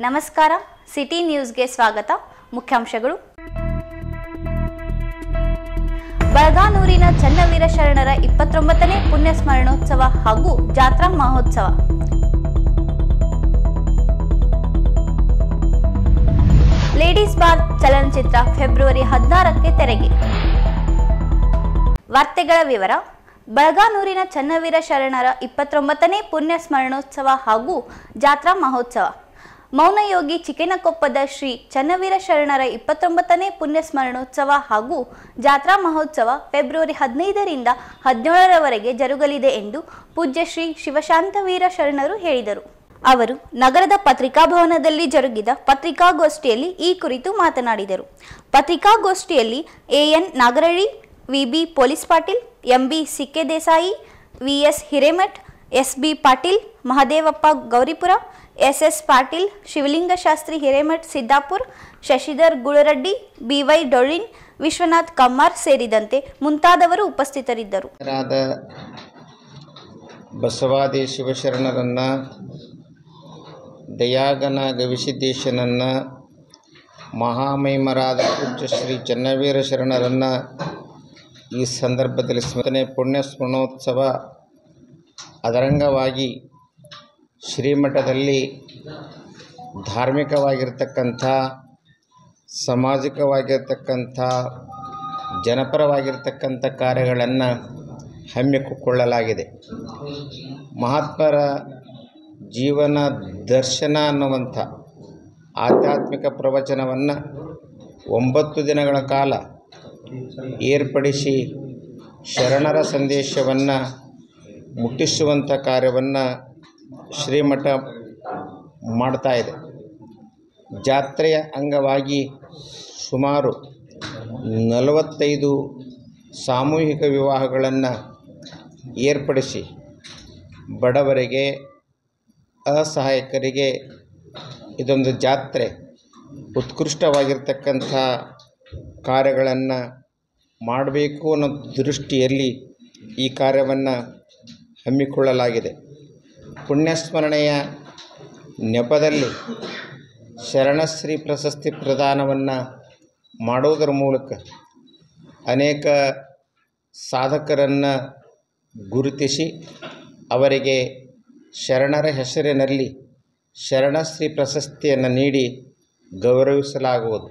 ನಮಸ್ಕಾರ ಸಿಟಿ ನ್ಯೂಸ್ಗೆ ಸ್ವಾಗತ ಮುಖ್ಯಾಂಶಗಳು ಬಳಗಾನೂರಿನ ಚನ್ನವೀರ ಶರಣರ ಇಪ್ಪತ್ತೊಂಬತ್ತನೇ ಪುಣ್ಯ ಸ್ಮರಣೋತ್ಸವ ಹಾಗೂ ಜಾತ್ರಾ ಮಹೋತ್ಸವ ಲೇಡೀಸ್ ಬಾರ್ ಚಲನಚಿತ್ರ ಫೆಬ್ರವರಿ ಹದಿನಾರಕ್ಕೆ ತೆರೆಗೆ ವಾರ್ತೆಗಳ ವಿವರ ಬಳಗಾನೂರಿನ ಚನ್ನವೀರ ಶರಣರ ಇಪ್ಪತ್ತೊಂಬತ್ತನೇ ಪುಣ್ಯ ಸ್ಮರಣೋತ್ಸವ ಹಾಗೂ ಜಾತ್ರಾ ಮಹೋತ್ಸವ ಮೌನಯೋಗಿ ಚಿಕ್ಕನಕೊಪ್ಪದ ಶ್ರೀ ಚನ್ನವೀರ ಶರಣರ ಇಪ್ಪತ್ತೊಂಬತ್ತನೇ ಪುಣ್ಯ ಸ್ಮರಣೋತ್ಸವ ಹಾಗೂ ಜಾತ್ರಾ ಮಹೋತ್ಸವ ಫೆಬ್ರವರಿ ಹದಿನೈದರಿಂದ ಹದಿನೇಳರವರೆಗೆ ಜರುಗಲಿದೆ ಎಂದು ಪೂಜ್ಯ ಶ್ರೀ ಶಿವಶಾಂತವೀರ ಶರಣರು ಹೇಳಿದರು ಅವರು ನಗರದ ಪತ್ರಿಕಾಭವನದಲ್ಲಿ ಜರುಗಿದ ಪತ್ರಿಕಾಗೋಷ್ಠಿಯಲ್ಲಿ ಈ ಕುರಿತು ಮಾತನಾಡಿದರು ಪತ್ರಿಕಾಗೋಷ್ಠಿಯಲ್ಲಿ A N Nagaralli V B police Patil M B Sikke Desai V S Hiremath S B Patil Mahadevappa Gouripura S S Patil Shivalinga Shastri Hiremath Siddapur Shashidhar Gularaddi B Y Dollin Vishwanath Kammar ಸೇರಿದಂತೆ ಮುಂತಾದವರು ಉಪಸ್ಥಿತರಿದ್ದರು ರಾದ ಬಸವಾದಿ ಶಿವಶರಣರನ್ನು ದಯಾಗನ ಗವಿಸಿದ್ದೇಶನನ್ನು ಮಹಾಮಹಿಮರಾದ ಪೂಜ್ಯ ಶ್ರೀ ಚನ್ನವೀರ ಶರಣರನ್ನು ಈ ಸಂದರ್ಭದಲ್ಲಿ ಸ್ಮರಣೆ ಪುಣ್ಯ ಸ್ಮರಣೋತ್ಸವ ಅದರಂಗವಾಗಿ ಶ್ರೀಮಠದಲ್ಲಿ ಧಾರ್ಮಿಕವಾಗಿರ್ತಕ್ಕಂಥ ಸಾಮಾಜಿಕವಾಗಿರ್ತಕ್ಕಂಥ ಜನಪರವಾಗಿರ್ತಕ್ಕಂಥ ಕಾರ್ಯಗಳನ್ನು ಹಮ್ಮಿಕೊಳ್ಳಲಾಗಿದೆ ಮಹಾತ್ಮರ ಜೀವನ ದರ್ಶನ ಅನ್ನುವಂಥ ಆಧ್ಯಾತ್ಮಿಕ ಪ್ರವಚನವನ್ನು ಒಂಬತ್ತು ದಿನಗಳ ಕಾಲ ಏರ್ಪಡಿಸಿ ಶರಣರ ಸಂದೇಶವನ್ನು ಮುಟ್ಟಿಸುವಂಥ ಕಾರ್ಯವನ್ನು ಶ್ರೀಮಠ ಮಾಡ್ತಾ ಇದೆ ಜಾತ್ರೆಯ ಅಂಗವಾಗಿ ಸುಮಾರು ನಲವತ್ತೈದು ಸಾಮೂಹಿಕ ವಿವಾಹಗಳನ್ನು ಏರ್ಪಡಿಸಿ ಬಡವರಿಗೆ ಅಸಹಾಯಕರಿಗೆ ಇದೊಂದು ಜಾತ್ರೆ ಉತ್ಕೃಷ್ಟವಾಗಿರ್ತಕ್ಕಂಥ ಕಾರ್ಯಗಳನ್ನು ಮಾಡಬೇಕು ಅನ್ನೋ ದೃಷ್ಟಿಯಲ್ಲಿ ಈ ಕಾರ್ಯವನ್ನು ಹಮ್ಮಿಕೊಳ್ಳಲಾಗಿದೆ ಪುಣ್ಯಸ್ಮರಣೆಯ ನೆಪದಲ್ಲಿ ಶರಣಶ್ರೀ ಪ್ರಶಸ್ತಿ ಪ್ರದಾನವನ್ನು ಮಾಡುವುದರ ಮೂಲಕ ಅನೇಕ ಸಾಧಕರನ್ನು ಗುರುತಿಸಿ ಅವರಿಗೆ ಶರಣರ ಹೆಸರಿನಲ್ಲಿ ಶರಣಶ್ರೀ ಪ್ರಶಸ್ತಿಯನ್ನು ನೀಡಿ ಗೌರವಿಸಲಾಗುವುದು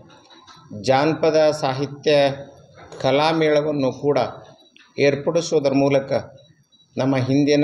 ಜಾನಪದ ಸಾಹಿತ್ಯ ಕಲಾಮೇಳವನ್ನು ಕೂಡ ಏರ್ಪಡಿಸುವುದರ ಮೂಲಕ ನಮ್ಮ ಹಿಂದಿನ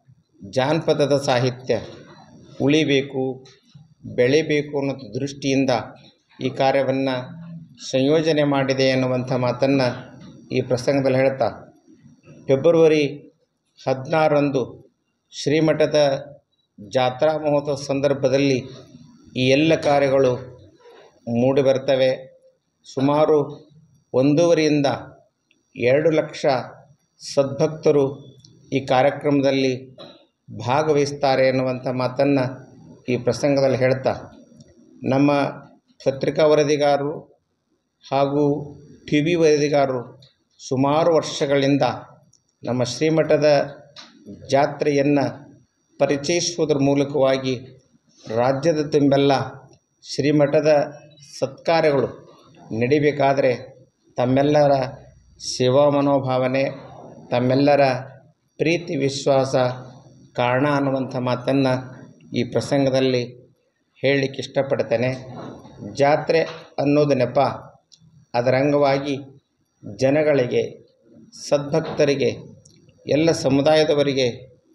ಜಾನಪದದ ಸಾಹಿತ್ಯ ಉಳಿಬೇಕು ಬೆಳಿಬೇಕು ಅನ್ನೋ ದೃಷ್ಟಿಯಿಂದ ಈ ಕಾರ್ಯವನ್ನು ಸಂಯೋಜನೆ ಮಾಡಿದೆ ಅನ್ನುವಂಥ ಮಾತನ್ನು ಈ ಪ್ರಸಂಗದಲ್ಲಿ ಹೇಳ್ತಾ ಫೆಬ್ರವರಿ ಹದಿನಾರರಂದು ಶ್ರೀಮಠದ ಜಾತ್ರಾ ಮಹೋತ್ಸವ ಸಂದರ್ಭದಲ್ಲಿ ಈ ಎಲ್ಲ ಕಾರ್ಯಗಳು ಮೂಡಿ ಬರ್ತವೆ ಸುಮಾರು ಒಂದೂವರೆಯಿಂದ ಎರಡು ಲಕ್ಷ ಸದ್ಭಕ್ತರು ಈ ಕಾರ್ಯಕ್ರಮದಲ್ಲಿ ಭಾಗವಹಿಸ್ತಾರೆ ಎನ್ನುವಂಥ ಮಾತನ್ನು ಈ ಪ್ರಸಂಗದಲ್ಲಿ ಹೇಳ್ತಾ ನಮ್ಮ ಪತ್ರಿಕಾ ವರದಿಗಾರರು ಹಾಗೂ ಟಿ ವಿ ವರದಿಗಾರರು ಸುಮಾರು ವರ್ಷಗಳಿಂದ ನಮ್ಮ ಶ್ರೀಮಠದ ಜಾತ್ರೆಯನ್ನು ಪರಿಚಯಿಸುವುದರ ಮೂಲಕವಾಗಿ ರಾಜ್ಯದ ತುಂಬೆಲ್ಲ ಶ್ರೀಮಠದ ಸತ್ಕಾರ್ಯಗಳು ನಡಿಬೇಕಾದರೆ ತಮ್ಮೆಲ್ಲರ ಸೇವಾ ಮನೋಭಾವನೆ ತಮ್ಮೆಲ್ಲರ ಪ್ರೀತಿ ವಿಶ್ವಾಸ ಕಾರಣ ಅನ್ನುವಂಥ ಮಾತನ್ನು ಈ ಪ್ರಸಂಗದಲ್ಲಿ ಹೇಳಲಿಕ್ಕೆ ಇಷ್ಟಪಡ್ತೇನೆ ಜಾತ್ರೆ ಅನ್ನೋದು ನೆಪ ಅದರ ಅಂಗವಾಗಿ ಜನಗಳಿಗೆ ಸದ್ಭಕ್ತರಿಗೆ ಎಲ್ಲ ಸಮುದಾಯದವರಿಗೆ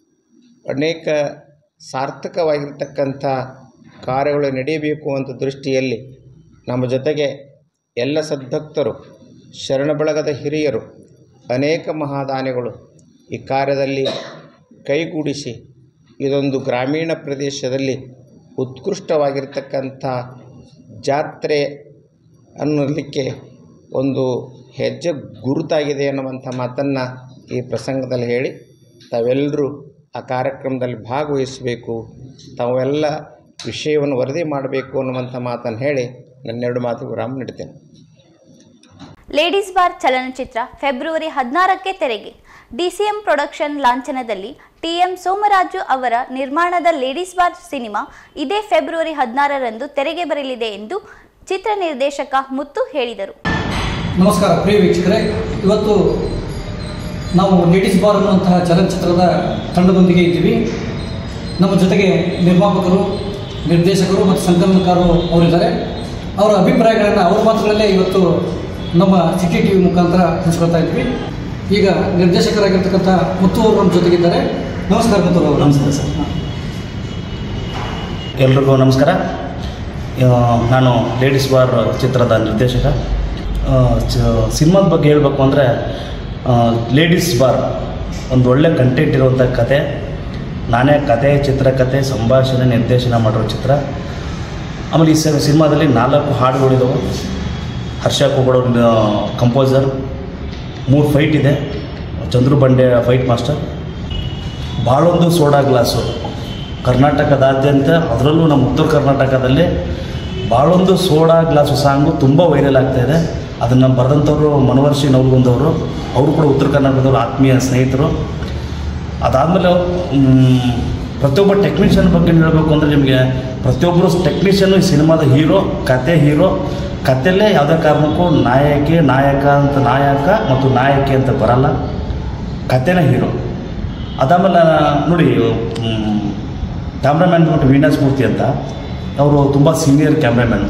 ಅನೇಕ ಸಾರ್ಥಕವಾಗಿರ್ತಕ್ಕಂಥ ಕಾರ್ಯಗಳು ನಡೆಯಬೇಕು ಅಂತ ದೃಷ್ಟಿಯಲ್ಲಿ ನಮ್ಮ ಜೊತೆಗೆ ಎಲ್ಲ ಸದ್ಭಕ್ತರು ಶರಣ ಬಳಗದ ಹಿರಿಯರು ಅನೇಕ ಮಹಾದಾನಿಗಳು ಈ ಕಾರ್ಯದಲ್ಲಿ ಕೈಗೂಡಿಸಿ ಇದೊಂದು ಗ್ರಾಮೀಣ ಪ್ರದೇಶದಲ್ಲಿ ಉತ್ಕೃಷ್ಟವಾಗಿರ್ತಕ್ಕಂಥ ಜಾತ್ರೆ ಅನ್ನಲಿಕ್ಕೆ ಒಂದು ಹೆಜ್ಜೆ ಗುರುತಾಗಿದೆ ಅನ್ನುವಂಥ ಮಾತನ್ನು ಈ ಪ್ರಸಂಗದಲ್ಲಿ ಹೇಳಿ ತಾವೆಲ್ಲರೂ ಆ ಕಾರ್ಯಕ್ರಮದಲ್ಲಿ ಭಾಗವಹಿಸಬೇಕು ತಾವೆಲ್ಲ ವಿಷಯವನ್ನು ವರದಿ ಮಾಡಬೇಕು ಅನ್ನುವಂಥ ಮಾತನ್ನು ಹೇಳಿ ನನ್ನೆರಡು ಮಾತು ವಿರಾಮ ನೀಡ್ತೇನೆ ಲೇಡೀಸ್ ಬಾರ್ ಚಲನಚಿತ್ರ ಫೆಬ್ರವರಿ ಹದಿನಾರಕ್ಕೆ ತೆರೆಗೆ ಡಿಸಿಎಂ ಪ್ರೊಡಕ್ಷನ್ ಲಾಂಛನದಲ್ಲಿ ಟಿಎಂ ಸೋಮರಾಜು ಅವರ ನಿರ್ಮಾಣದ ಲೇಡೀಸ್ ಬಾರ್ ಸಿನಿಮಾ ಇದೇ ಫೆಬ್ರವರಿ ಹದಿನಾರರಂದು ತೆರೆಗೆ ಬರಲಿದೆ ಎಂದು ಚಿತ್ರ ನಿರ್ದೇಶಕ ಮುತ್ತು ಹೇಳಿದರು ನಮಸ್ಕಾರ ಪ್ರಿಯ ವೀಕ್ಷಕರೇ ಇವತ್ತು ನಾವು ಲೇಡೀಸ್ ಬಾರ್ ಅನ್ನುವಂತಹ ಚಲನಚಿತ್ರದ ತಂಡದೊಂದಿಗೆ ಇದ್ದೀವಿ ನಮ್ಮ ಜೊತೆಗೆ ನಿರ್ಮಾಪಕರು ನಿರ್ದೇಶಕರು ಮತ್ತು ಸಂಕಲನಕಾರರು ಅವರಿದ್ದಾರೆ ಅವರ ಅಭಿಪ್ರಾಯಗಳನ್ನು ಅವ್ರ ಮಾತುಗಳಲ್ಲೇ ಇವತ್ತು ನಮ್ಮ ಸಿಟಿ ಟಿ ವಿ ಮುಖಾಂತರ ಹಂಚ್ಕೊಳ್ತಾ ಇದ್ವಿ ಈಗ ನಿರ್ದೇಶಕರಾಗಿರ್ತಕ್ಕಂಥ ಮುತ್ತು ಅವರು ನಮ್ಮ ಜೊತೆಗಿದ್ದಾರೆ ನಮಸ್ಕಾರ ಮುತ್ತು ಅವರು ನಮಸ್ಕಾರ ಸರ್. ಎಲ್ರಿಗೂ ನಮಸ್ಕಾರ ಆ, ನಾನು ಲೇಡೀಸ್ ಬಾರ್ ಚಿತ್ರದ ನಿರ್ದೇಶಕ ಆ, ಚ- ಸಿನಿಮಾದ ಬಗ್ಗೆ ಹೇಳಬೇಕು ಅಂದರೆ ಲೇಡೀಸ್ ಬಾರ್ ಒಂದು ಒಳ್ಳೆ ಕಂಟೆಂಟ್ ಇರುವಂಥ ಕತೆ ನಾನೇ ಕತೆ ಚಿತ್ರಕಥೆ ಸಂಭಾಷಣೆ ನಿರ್ದೇಶನ ಮಾಡಿರೋ ಚಿತ್ರ ಆಮೇಲೆ ಈ ಸ- ಸಿನಿಮಾದಲ್ಲಿ ನಾಲ್ಕು ಹಾಡುಗಳಿದಾವೆ ಹರ್ಷ ಕೊಗಡೋ ಕಂಪೋಸರ್ ಮೂರು ಫೈಟ್ ಇದೆ ಚಂದ್ರು ಬಂಡೆ ಫೈಟ್ ಮಾಸ್ಟರ್ ಭಾಳೊಂದು ಸೋಡಾ ಗ್ಲಾಸು ಕರ್ನಾಟಕದಾದ್ಯಂತ ಅದರಲ್ಲೂ ನಮ್ಮ ಉತ್ತರ ಕರ್ನಾಟಕದಲ್ಲಿ ಭಾಳೊಂದು ಸೋಡಾ ಗ್ಲಾಸು ಸಾಂಗು ತುಂಬ ವೈರಲ್ ಆಗ್ತಾ ಇದೆ ಅದನ್ನು ಬರೆದಂಥವ್ರು ಮನವರ್ಷಿ ನವಲ್ಗುಂದವರು ಅವರು ಕೂಡ ಉತ್ತರ ಕರ್ನಾಟಕದವರು ಆತ್ಮೀಯ ಸ್ನೇಹಿತರು ಅದಾದಮೇಲೆ ಪ್ರತಿಯೊಬ್ಬ ಟೆಕ್ನಿಷಿಯನ್ ಬಗ್ಗೆ ಹೇಳಬೇಕು ಅಂದರೆ ನಿಮಗೆ ಪ್ರತಿಯೊಬ್ಬರು ಟೆಕ್ನಿಷಿಯನ್ ಈ ಸಿನಿಮಾದ ಹೀರೋ ಕತೆ ಹೀರೋ ಕತೆಯಲ್ಲೇ ಯಾವುದೇ ಕಾರಣಕ್ಕೂ ನಾಯಕಿ ನಾಯಕ ಅಂತ ನಾಯಕ ಮತ್ತು ನಾಯಕಿ ಅಂತ ಬರಲ್ಲ ಕತೆನೇ ಹೀರೋ ಅದಾದಮೇಲೆ ನೋಡಿ ಕ್ಯಾಮ್ರಾಮ್ಯಾನ್ ಬಂದ್ಬಿಟ್ಟು ವೀಣಾಸ್ ಮೂರ್ತಿ ಅಂತ ಅವರು ತುಂಬ ಸೀನಿಯರ್ ಕ್ಯಾಮ್ರಾಮ್ಯಾನ್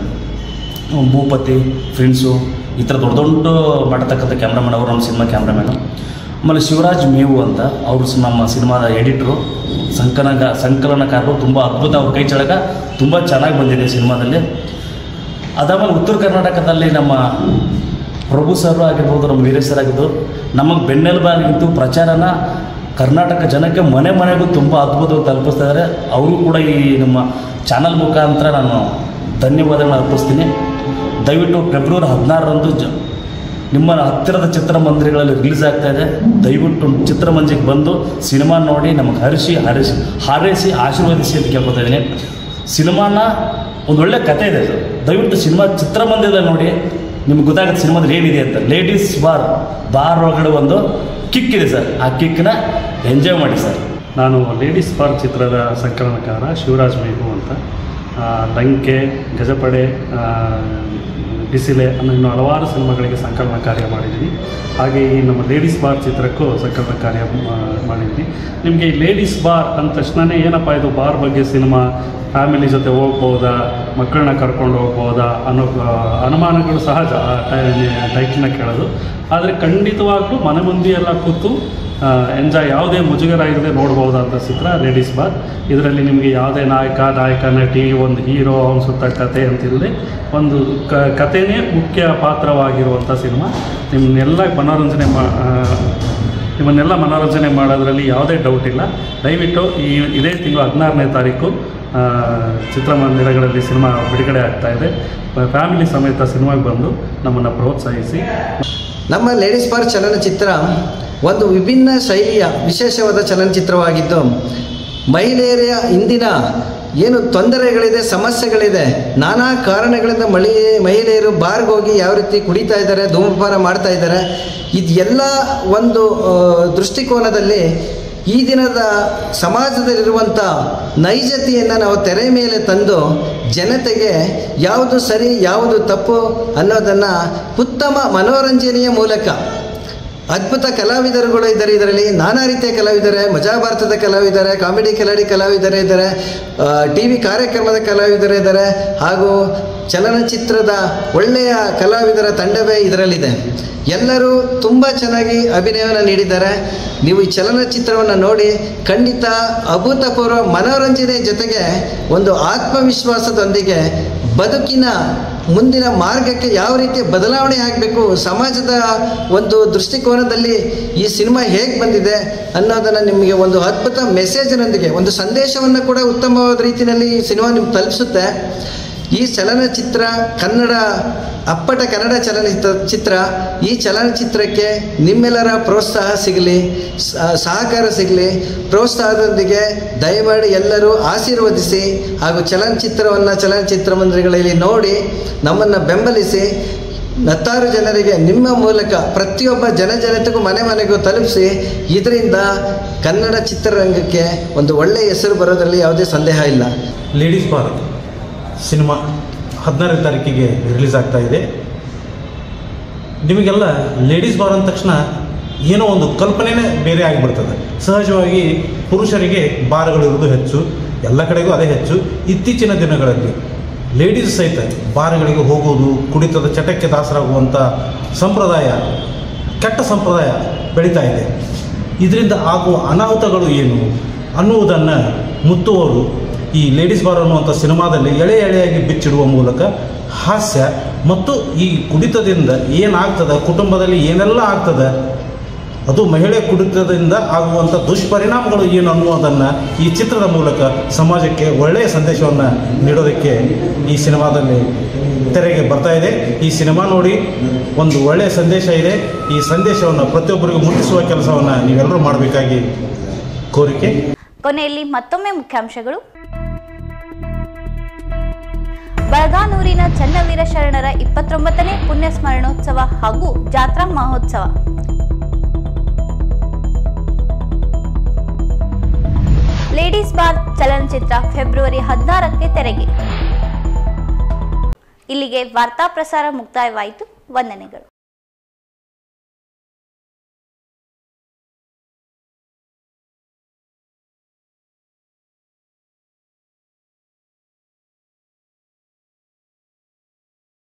ಭೂಪತಿ ಫ್ರೆಂಡ್ಸು ಈ ಥರ ದೊಡ್ಡ ದೊಡ್ಡ ಮಾಡತಕ್ಕಂಥ ಕ್ಯಾಮ್ರಾಮನ್ ಅವರು ನಮ್ಮ ಸಿನಿಮಾ ಕ್ಯಾಮ್ರಾಮ್ಯಾನು ಆಮೇಲೆ ಶಿವರಾಜ್ ಮೇವು ಅಂತ ಅವರು ಸ- ನಮ್ಮ ಸಿನಿಮಾದ ಎಡಿಟ್ರು ಸಂಕಲನ ಸಂಕಲನಕಾರರು ತುಂಬ ಅದ್ಭುತ ಅವ್ರ ಕೈ ಚಳಕ ತುಂಬ ಚೆನ್ನಾಗಿ ಬಂದಿದೆ ಸಿನಿಮಾದಲ್ಲಿ ಅದಾದಮೇಲೆ ಉತ್ತರ ಕರ್ನಾಟಕದಲ್ಲಿ ನಮ್ಮ ಪ್ರಭು ಸರ್ ಆಗಿರ್ಬೋದು ನಮ್ಮ ವೀರೇಶ್ ಸರ್ ಆಗಿದ್ದು ನಮಗೆ ಬೆನ್ನೆಲುಬಾಗಿದ್ದು ಪ್ರಚಾರನ ಕರ್ನಾಟಕ ಜನಕ್ಕೆ ಮನೆ ಮನೆಗೂ ತುಂಬ ಅದ್ಭುತವಾಗಿ ತಲುಪಿಸ್ತಾ ಇದ್ದಾರೆ ಅವರು ಕೂಡ ಈ ನಮ್ಮ ಚಾನಲ್ ಮುಖಾಂತರ ನಾನು ಧನ್ಯವಾದಗಳನ್ನ ಅರ್ಪಿಸ್ತೀನಿ ದಯವಿಟ್ಟು ಫೆಬ್ರವರಿ ಹದಿನಾರರಂದು ಜ ನಿಮ್ಮ ಹತ್ತಿರದ ಚಿತ್ರಮಂದಿರಗಳಲ್ಲಿ ರಿಲೀಸ್ ಆಗ್ತಾ ಇದೆ ದಯವಿಟ್ಟು ಚಿತ್ರಮಂದಿಗೆ ಬಂದು ಸಿನಿಮಾ ನೋಡಿ ನಮಗೆ ಹರಿಸಿ ಹರಿಸಿ ಹಾರೈಸಿ ಆಶೀರ್ವದಿಸಿ ಅಂತ ಕೇಳ್ಕೊತಾ ಇದ್ದೀನಿ ಸಿನಿಮಾನ ಒಂದು ಒಳ್ಳೆ ಕತೆ ಇದೆ ಅದು ದಯವಿಟ್ಟು ಸಿನಿಮಾ ಚಿತ್ರಮಂದಿರದಲ್ಲಿ ನೋಡಿ ನಿಮ್ಗೆ ಗೊತ್ತಾಗುತ್ತೆ ಸಿನಿಮಾದಲ್ಲಿ ಏನಿದೆ ಅಂತ ಲೇಡೀಸ್ ಬಾರ್ ಬಾರ್ ಒಳಗಡೆ ಒಂದು ಕಿಕ್ ಇದೆ ಸರ್ ಆ ಕಿಕ್ನ ಎಂಜಾಯ್ ಮಾಡಿ ಸರ್ ನಾನು ಲೇಡೀಸ್ ಬಾರ್ ಚಿತ್ರದ ಸಂಕಲನಕಾರ ಶಿವರಾಜ್ ಮೇಘು ಅಂತ ಆ, ಲಂಕೆ ಗಜಪಡೆ ಆ, ಬಿಸಿಲೆ ಅನ್ನೋ ಇನ್ನು ಹಲವಾರು ಸಿನಿಮಾಗಳಿಗೆ ಸಂಕಲನ ಕಾರ್ಯ ಮಾಡಿದ್ದೀನಿ ಹಾಗೆ ಈ ನಮ್ಮ ಲೇಡೀಸ್ ಬಾರ್ ಚಿತ್ರಕ್ಕೂ ಸಂಕಲನ ಕಾರ್ಯ ಮಾ- ಮಾಡಿದ್ದೀನಿ ನಿಮಗೆ ಈ ಲೇಡೀಸ್ ಬಾರ್ ಅಂದ ತಕ್ಷಣವೇ ಏನಪ್ಪ ಇದು ಬಾರ್ ಬಗ್ಗೆ ಸಿನಿಮಾ ಫ್ಯಾಮಿಲಿ ಜೊತೆ ಹೋಗ್ಬೋದಾ ಮಕ್ಕಳನ್ನ ಕರ್ಕೊಂಡು ಹೋಗ್ಬೋದಾ ಅನ್ನೋ ಆ, ಅನುಮಾನಗಳು ಸಹಜ ಆ ಟೈಟ್ನ ಕೇಳೋದು ಆದರೆ ಖಂಡಿತವಾಗ್ಲೂ ಮನೆ ಮಂದಿ ಎಲ್ಲ ಕೂತು ಎಂಜಾಯ್ ಯಾವುದೇ ಮುಜುಗರ ಇಲ್ಲದೆ ನೋಡ್ಬೋದಾದ ಚಿತ್ರ ಲೇಡೀಸ್ ಬಾರ್ ಇದರಲ್ಲಿ ನಿಮಗೆ ಯಾವುದೇ ನಾಯಕ ನಾಯಕ ನಟಿ ಒಂದು ಹೀರೋ ಅವನ ಸುತ್ತ ಕತೆ ಅಂತಿಲ್ಲದೆ ಒಂದು ಕ ಕಥೆನೇ ಮುಖ್ಯ ಪಾತ್ರವಾಗಿರುವಂಥ ಸಿನಿಮಾ ನಿಮ್ಮನ್ನೆಲ್ಲ ಮನೋರಂಜನೆ ಮಾ ಆ, ನಿಮ್ಮನ್ನೆಲ್ಲ ಮನೋರಂಜನೆ ಮಾಡೋದ್ರಲ್ಲಿ ಯಾವುದೇ ಡೌಟ್ ಇಲ್ಲ ದಯವಿಟ್ಟು ಈ ಇದೇ ತಿಂಗಳು ಹದಿನಾರನೇ ತಾರೀಕು ಆ, ಚಿತ್ರಮಂದಿರಗಳಲ್ಲಿ ಸಿನಿಮಾ ಬಿಡುಗಡೆ ಆಗ್ತಾ ಇದೆ ಫ್ಯಾಮಿಲಿ ಸಮೇತ ಸಿನಿಮಾಗೆ ಬಂದು ನಮ್ಮನ್ನು ಪ್ರೋತ್ಸಾಹಿಸಿ ನಮ್ಮ ಲೇಡೀಸ್ ಬಾರ್ ಚಲನಚಿತ್ರ ಒಂದು ವಿಭಿನ್ನ ಶೈಲಿಯ ವಿಶೇಷವಾದ ಚಲನಚಿತ್ರವಾಗಿದ್ದು ಮಹಿಳೆಯರ ಇಂದಿನ ಏನು ತೊಂದರೆಗಳಿದೆ ಸಮಸ್ಯೆಗಳಿದೆ ನಾನಾ ಕಾರಣಗಳಿಂದ ಮಳಿ ಮಹಿಳೆಯರು ಬಾರ್ಗೆ ಹೋಗಿ ಯಾವ ರೀತಿ ಕುಡಿತಾ ಇದ್ದಾರೆ ಧೂಮಪಾನ ಮಾಡ್ತಾ ಇದ್ದಾರೆ ಇದೆಲ್ಲ ಒಂದು ಆ, ದೃಷ್ಟಿಕೋನದಲ್ಲಿ ಈ ದಿನದ ಸಮಾಜದಲ್ಲಿರುವಂಥ ನೈಜತೆಯನ್ನು ನಾವು ತೆರೆ ಮೇಲೆ ತಂದು ಜನತೆಗೆ ಯಾವುದು ಸರಿ ಯಾವುದು ತಪ್ಪು ಅನ್ನೋದನ್ನು ಉತ್ತಮ ಮನೋರಂಜನೆಯ ಮೂಲಕ ಅದ್ಭುತ ಕಲಾವಿದರುಗಳು ಇದ್ದಾರೆ ಇದರಲ್ಲಿ ನಾನಾ ರೀತಿಯ ಕಲಾವಿದರೆ ಮಜಾ ಭಾರತದ ಕಲಾವಿದರೆ ಕಾಮಿಡಿ ಕಲಾಡಿ ಕಲಾವಿದರು ಇದ್ದಾರೆ ಟಿ ವಿ ಕಾರ್ಯಕ್ರಮದ ಕಲಾವಿದರು ಇದ್ದಾರೆ ಹಾಗೂ ಚಲನಚಿತ್ರದ ಒಳ್ಳೆಯ ಕಲಾವಿದರ ತಂಡವೇ ಇದರಲ್ಲಿದೆ ಎಲ್ಲರೂ ತುಂಬ ಚೆನ್ನಾಗಿ ಅಭಿನಯವನ್ನು ನೀಡಿದ್ದಾರೆ ನೀವು ಈ ಚಲನಚಿತ್ರವನ್ನು ನೋಡಿ ಖಂಡಿತ ಅಭೂತಪೂರ್ವ ಮನೋರಂಜನೆ ಜೊತೆಗೆ ಒಂದು ಆತ್ಮವಿಶ್ವಾಸದೊಂದಿಗೆ ಬದುಕಿನ ಮುಂದಿನ ಮಾರ್ಗಕ್ಕೆ ಯಾವ ರೀತಿ ಬದಲಾವಣೆ ಆಗಬೇಕು ಸಮಾಜದ ಒಂದು ದೃಷ್ಟಿಕೋನದಲ್ಲಿ ಈ ಸಿನಿಮಾ ಹೇಗೆ ಬಂದಿದೆ ಅನ್ನೋದನ್ನು ನಿಮಗೆ ಒಂದು ಅದ್ಭುತ ಮೆಸೇಜಿನೊಂದಿಗೆ ಒಂದು ಸಂದೇಶವನ್ನು ಕೂಡ ಉತ್ತಮವಾದ ರೀತಿಯಲ್ಲಿ ಈ ಸಿನಿಮಾ ನಿಮ್ಗೆ ತಲುಪಿಸುತ್ತೆ ಈ ಚಲನಚಿತ್ರ ಕನ್ನಡ ಅಪ್ಪಟ ಕನ್ನಡ ಚಲನಚಿತ್ರ ಚಿತ್ರ ಈ ಚಲನಚಿತ್ರಕ್ಕೆ ನಿಮ್ಮೆಲ್ಲರ ಪ್ರೋತ್ಸಾಹ ಸಿಗಲಿ ಸ- ಸಹಕಾರ ಸಿಗಲಿ ಪ್ರೋತ್ಸಾಹದೊಂದಿಗೆ ದಯಮಾಡಿ ಎಲ್ಲರೂ ಆಶೀರ್ವದಿಸಿ ಹಾಗೂ ಚಲನಚಿತ್ರವನ್ನು ಚಲನಚಿತ್ರ ಮಂದಿರಗಳಲ್ಲಿ ನೋಡಿ ನಮ್ಮನ್ನು ಬೆಂಬಲಿಸಿ ಹತ್ತಾರು ಜನರಿಗೆ ನಿಮ್ಮ ಮೂಲಕ ಪ್ರತಿಯೊಬ್ಬ ಜನಜನತೆಗೂ ಮನೆ ಮನೆಗೂ ತಲುಪಿಸಿ ಇದರಿಂದ ಕನ್ನಡ ಚಿತ್ರರಂಗಕ್ಕೆ ಒಂದು ಒಳ್ಳೆಯ ಹೆಸರು ಬರೋದರಲ್ಲಿ ಯಾವುದೇ ಸಂದೇಹ ಇಲ್ಲ ಲೇಡೀಸ್ ಬಾರ್ ಸಿನಿಮಾ ಹದಿನಾರನೇ ತಾರೀಕಿಗೆ ರಿಲೀಸ್ ಆಗ್ತಾ ಇದೆ ನಿಮಗೆಲ್ಲ ಲೇಡೀಸ್ ಬಾರ್ ಅಂದ ತಕ್ಷಣ ಏನೋ ಒಂದು ಕಲ್ಪನೆನೇ ಬೇರೆ ಆಗಿಬಿಡ್ತದೆ ಸಹಜವಾಗಿ ಪುರುಷರಿಗೆ ಬಾರ್ಗಳಿರೋದು ಹೆಚ್ಚು ಎಲ್ಲ ಕಡೆಗೂ ಅದೇ ಹೆಚ್ಚು ಇತ್ತೀಚಿನ ದಿನಗಳಲ್ಲಿ ಲೇಡೀಸ್ ಸಹಿತ ಬಾರ್ಗಳಿಗೆ ಹೋಗೋದು ಕುಡಿತದ ಚಟಕ್ಕೆ ದಾಸರಾಗುವಂಥ ಸಂಪ್ರದಾಯ ಕೆಟ್ಟ ಸಂಪ್ರದಾಯ ಬೆಳೀತಾ ಇದೆ ಇದರಿಂದ ಆಗುವ ಅನಾಹುತಗಳು ಏನು ಅನ್ನುವುದನ್ನು ಮುತ್ತುವರು ಈ ಲೇಡೀಸ್ ಬಾರ್ ಅನ್ನುವಂಥ ಸಿನಿಮಾದಲ್ಲಿ ಎಳೆ ಎಳೆಯಾಗಿ ಬಿಚ್ಚಿಡುವ ಮೂಲಕ ಹಾಸ್ಯ ಮತ್ತು ಈ ಕುಡಿತದಿಂದ ಏನಾಗ್ತದೆ ಕುಟುಂಬದಲ್ಲಿ ಏನೆಲ್ಲ ಆಗ್ತದೆ ಅದು ಮಹಿಳೆ ಕುಡಿತದಿಂದ ಆಗುವಂಥ ದುಷ್ಪರಿಣಾಮಗಳು ಏನು ಅನ್ನುವುದನ್ನು ಈ ಚಿತ್ರದ ಮೂಲಕ ಸಮಾಜಕ್ಕೆ ಒಳ್ಳೆಯ ಸಂದೇಶವನ್ನು ನೀಡೋದಕ್ಕೆ ಈ ಸಿನಿಮಾದಲ್ಲಿ ತೆರೆಗೆ ಬರ್ತಾ ಇದೆ ಈ ಸಿನಿಮಾ ನೋಡಿ ಒಂದು ಒಳ್ಳೆಯ ಸಂದೇಶ ಇದೆ ಈ ಸಂದೇಶವನ್ನು ಪ್ರತಿಯೊಬ್ಬರಿಗೂ ಮುಟ್ಟಿಸುವ ಕೆಲಸವನ್ನು ನೀವೆಲ್ಲರೂ ಮಾಡಬೇಕಾಗಿ ಕೋರಿಕೆ ಕೊನೆಯಲ್ಲಿ ಮತ್ತೊಮ್ಮೆ ಮುಖ್ಯಾಂಶಗಳು ಬಳಗಾನೂರಿನ ಚನ್ನವೀರ ಶರಣರ ಇಪ್ಪತ್ತೊಂಬತ್ತನೇ ಪುಣ್ಯ ಸ್ಮರಣೋತ್ಸವ ಹಾಗೂ ಜಾತ್ರಾ ಮಹೋತ್ಸವ ಲೇಡೀಸ್ ಬಾರ್ ಚಲನಚಿತ್ರ ಫೆಬ್ರವರಿ ಹದಿನಾರಕ್ಕೆ ತೆರೆಗೆ ಇಲ್ಲಿಗೆ ವಾರ್ತಾ ಪ್ರಸಾರ ಮುಕ್ತಾಯವಾಯಿತು ವಂದನೆಗಳು